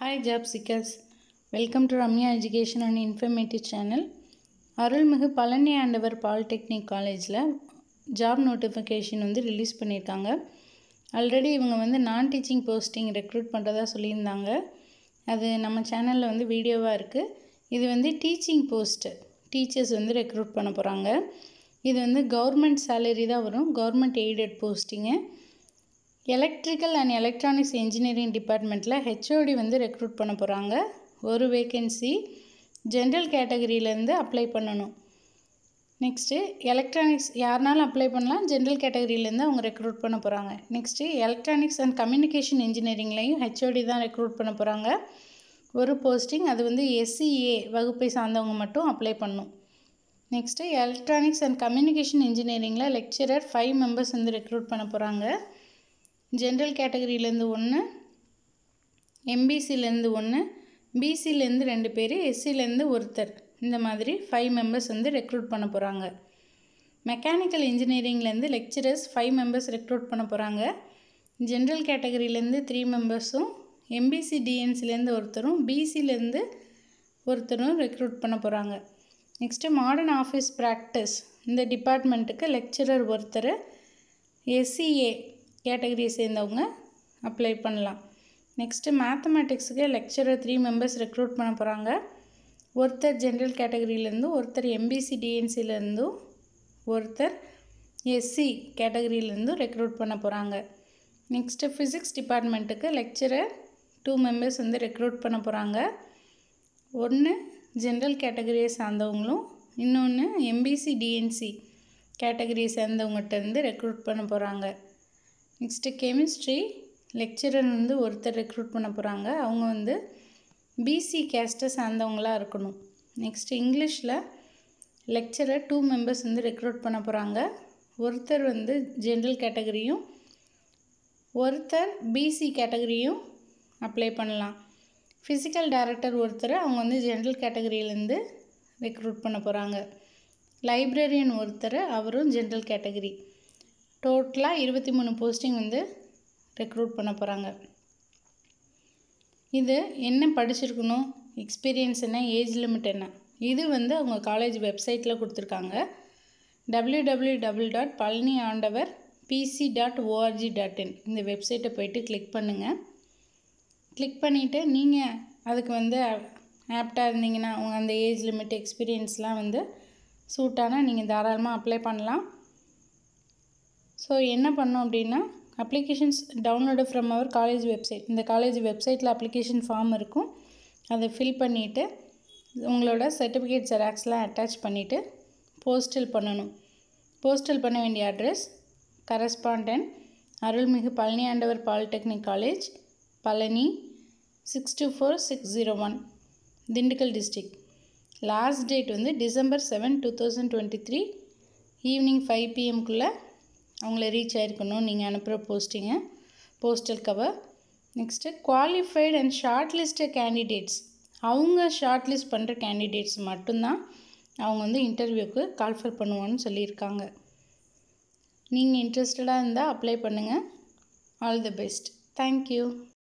Hi job seekers, welcome to Ramya Education and Informative Channel. அருள்மிகு Palani Andavar polytechnic காலேஜில் job notification வந்து release பண்ணியிருக்காங்க already இவங்க வந்து நான் டீச்சிங் போஸ்டிங் ரெக்ரூட் பண்ணுறதா சொல்லியிருந்தாங்க அது நம்ம சேனலில் வந்து வீடியோவாக இருக்குது இது வந்து டீச்சிங் போஸ்ட்டு டீச்சர்ஸ் வந்து ரெக்ரூட் பண்ண போகிறாங்க இது வந்து கவர்மெண்ட் சேலரி தான் வரும் government aided posting electrical and electronics engineering டிபார்ட்மெண்ட்டில் ஹெச்ஓடி வந்து ரெக்ரூட் பண்ண போகிறாங்க ஒரு வேக்கன்சி ஜென்ரல் கேட்டகரியிலேருந்து அப்ளை பண்ணணும் நெக்ஸ்ட்டு எலக்ட்ரானிக்ஸ் யாருனாலும் அப்ளை பண்ணலாம் ஜென்ரல் கேட்டகரியிலேருந்து அவங்க ரெக்ரூட் பண்ண போகிறாங்க நெக்ஸ்ட்டு எலக்ட்ரானிக்ஸ் அண்ட் கம்யூனிகேஷன் இன்ஜினியரிங்லேயும் ஹெச்ஓடி தான் ரெக்ரூட் பண்ண போகிறாங்க ஒரு போஸ்டிங் அது வந்து எஸ்சிஏ வகுப்பை சார்ந்தவங்க மட்டும் அப்ளை பண்ணணும் நெக்ஸ்ட்டு எலக்ட்ரானிக்ஸ் அண்ட் கம்யூனிகேஷன் இன்ஜினியரிங்கில் லெக்சரர் ஃபைவ் மெம்பர்ஸ் வந்து ரெக்ரூட் பண்ண போகிறாங்க ஜென்ரல் கேட்டகரியிலேருந்து ஒன்று எம்பிசிலேருந்து ஒன்று பிசிலேருந்து ரெண்டு பேர் எஸ்சிலேருந்து ஒருத்தர் இந்த மாதிரி ஃபைவ் மெம்பர்ஸ் வந்து ரெக்ரூட் பண்ண போகிறாங்க மெக்கானிக்கல் இன்ஜினியரிங்லேருந்து லெக்சரர்ஸ் ஃபைவ் மெம்பர்ஸ் ரெக்ரூட் பண்ண போகிறாங்க ஜென்ரல் கேட்டகரியிலேருந்து த்ரீ மெம்பர்ஸும் எம்பிசி டிஎன்சிலேருந்து ஒருத்தரும் பிசிலேருந்து ஒருத்தரும் ரெக்ரூட் பண்ண போகிறாங்க நெக்ஸ்ட்டு மாடர்ன் ஆஃபீஸ் ப்ராக்டிஸ் இந்த டிபார்ட்மெண்ட்டுக்கு லெக்சரர் ஒருத்தர் எஸ்சிஏ கேட்டகரியை சேர்ந்தவங்க அப்ளை பண்ணலாம் நெக்ஸ்ட்டு மேத்தமேட்டிக்ஸுக்கு லெக்சரர் த்ரீ மெம்பர்ஸ் ரெக்ரூட் பண்ண போகிறாங்க ஒருத்தர் ஜென்ரல் கேட்டகரியிலேருந்து ஒருத்தர் எம்பிசி டிஎன்சிலேருந்தும் ஒருத்தர் எஸ்சி கேட்டகரியிலேருந்தும் ரெக்ரூட் பண்ண போகிறாங்க நெக்ஸ்ட்டு ஃபிசிக்ஸ் டிபார்ட்மெண்ட்டுக்கு லெக்சரர் டூ மெம்பர்ஸ் வந்து ரெக்ரூட் பண்ண போகிறாங்க ஒன்று ஜென்ரல் கேட்டகரியை சார்ந்தவங்களும் இன்னொன்று எம்பிசி டிஎன்சி கேட்டகரியை சேர்ந்தவங்ககிட்ட இருந்து ரெக்ரூட் பண்ண போகிறாங்க நெக்ஸ்ட்டு கெமிஸ்ட்ரி லெக்சரர் வந்து ஒருத்தர் ரெக்ரூட் பண்ண போகிறாங்க அவங்க வந்து பிசி கேஸ்ட்டை சார்ந்தவங்களாக இருக்கணும் நெக்ஸ்ட்டு இங்கிலீஷில் லெக்சரர் டூ மெம்பர்ஸ் வந்து ரெக்ரூட் பண்ண போகிறாங்க ஒருத்தர் வந்து ஜென்ரல் கேட்டகரியும் ஒருத்தர் பிசி கேட்டகரியும் அப்ளை பண்ணலாம் ஃபிசிக்கல் டைரக்டர் ஒருத்தர் அவங்க வந்து ஜென்ரல் கேட்டகரியிலேருந்து ரெக்ரூட் பண்ண போகிறாங்க லைப்ரரியன் ஒருத்தர் அவரும் ஜென்ரல் கேட்டகரி டோட்டலாக இருபத்தி மூணு போஸ்டிங் வந்து ரெக்ரூட் பண்ண போகிறாங்க இது என்ன படிச்சிருக்கணும் எக்ஸ்பீரியன்ஸ் என்ன ஏஜ் லிமிட் என்ன இது வந்து அவங்க காலேஜ் வெப்சைட்டில் கொடுத்துருக்காங்க W W W dot Palani Andavar PC dot ORG dot in இந்த வெப்சைட்டை போயிட்டு கிளிக் பண்ணுங்கள் கிளிக் பண்ணிவிட்டு நீங்கள் அதுக்கு வந்து ஆப்டாக இருந்தீங்கன்னா உங்கள் அந்த ஏஜ் லிமிட் எக்ஸ்பீரியன்ஸ்லாம் வந்து சூட்டானால் நீங்கள் தாராளமாக அப்ளை பண்ணலாம் ஸோ என்ன பண்ணோம் அப்படின்னா applications download from our college website இந்த காலேஜ் வெப்சைட்டில் அப்ளிகேஷன் ஃபார்ம் இருக்கும் அதை ஃபில் பண்ணிவிட்டு உங்களோட சர்டிஃபிகேட் ஜெராக்ஸ்லாம் அட்டாச் பண்ணிவிட்டு போஸ்டல் பண்ணணும் போஸ்டல் பண்ண வேண்டிய அட்ரஸ் கரஸ்பாண்டன்ட் அருள்மிகு Palaniandavar polytechnic college Palani six two four six zero one Dindigul district last date வந்து December seven two thousand twenty three evening five பிஎம்குள்ளே அவங்கள ரீச் ஆகிருக்கணும் நீங்கள் அனுப்புகிற posting postal cover next qualified and shortlisted candidates அவங்க shortlist பண்ணுற candidates மட்டும்தான் அவங்க வந்து இன்டர்வியூக்கு கால்ஃபர் பண்ணுவோன்னு சொல்லியிருக்காங்க நீங்கள் இன்ட்ரெஸ்டடாக இருந்தால் அப்ளை பண்ணுங்கள் ஆல் தி பெஸ்ட் தேங்க்யூ